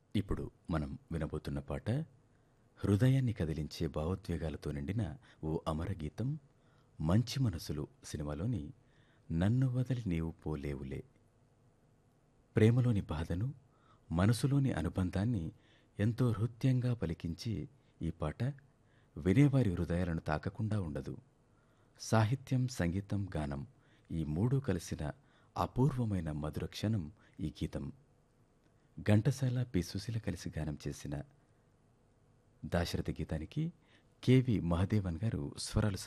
ఇప్పుడు మనం వినబోతున్న పాట హృదయాన్ని కదిలించే భావోద్వేగాలతో నిండిన ఓ అమర గీతం మంచి మనసులు సినిమాలోని నన్ను వదిలి నీవు పోలేవులే ప్రేమలోని బాధను మనసులోని అనుబంధాన్ని ఎంతో హృత్యంగా పలికించి ఈ పాట వినేవారి హృదయాలను తాకకుండా ఉండదు సాహిత్యం సంగీతం గానం ఈ మూడు కలిసిన అపూర్వమైన మధుర క్షణం ఈ గీతం ఘంటసాల పి సుశీల కలిసి గానం చేసిన దాశరథి గీతానికి కెవి మహదేవన్ గారు స్వరాలు